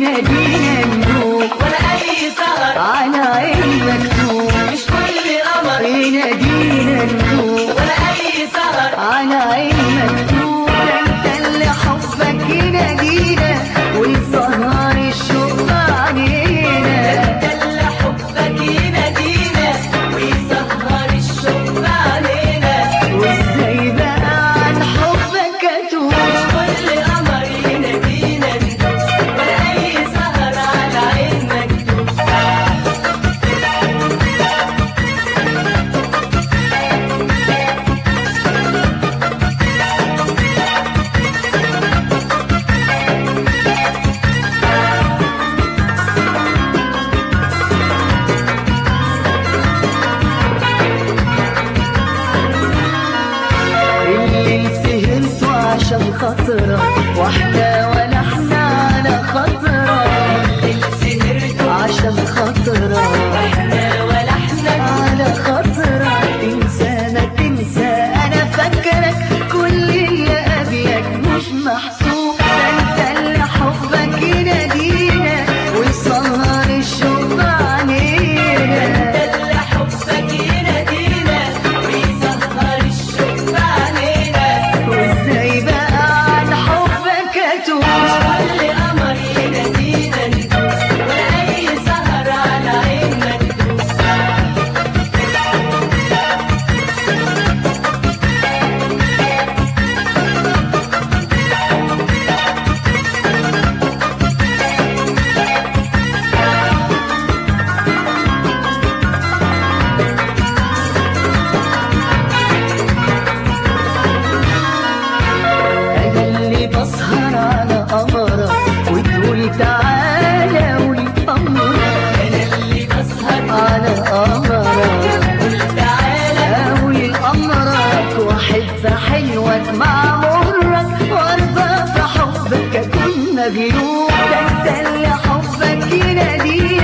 ينادينا ندوب ولا أي سهر على عين مكتوب مش كل قمر ينادينا ندوب ولا أي سهر على عين مكتوب انت اللي حبك ينادينا ويسهر الشوق علينا انت اللي حبك ينادينا ويسهر الشوق علينا وازاي بقى عن حبك اتوب مش كل قمر ينادينا ندوب ولا أي سهر على عين مكتوب اللي سهرته عشان خاطرك واحدة ولا احنا على خاطرك سهرت عشان خاطرك واحنا ولا احنا على خاطرك تنسى ما تنسى انا فاكرك كل اللي قبلك مش محسوب ده انت اللي حبك ينادينا ويسهر الشوق علينا انت اللي حبك ينادينا ويسهر الشوق علينا وازاي بقى عن حبك اتوب كل قمر ينادينا ندوب ولا أي سهر على عين مكتوب انا اللي بسهر على قمرك وتقول تعالى والقمرك أنا اللي بسهر على قمرك قول تعالى أوي أمرك وأحب حلوك مع مرك وأرضى في حبك أكون مغلوب ده أنت اللي حبك ينادينا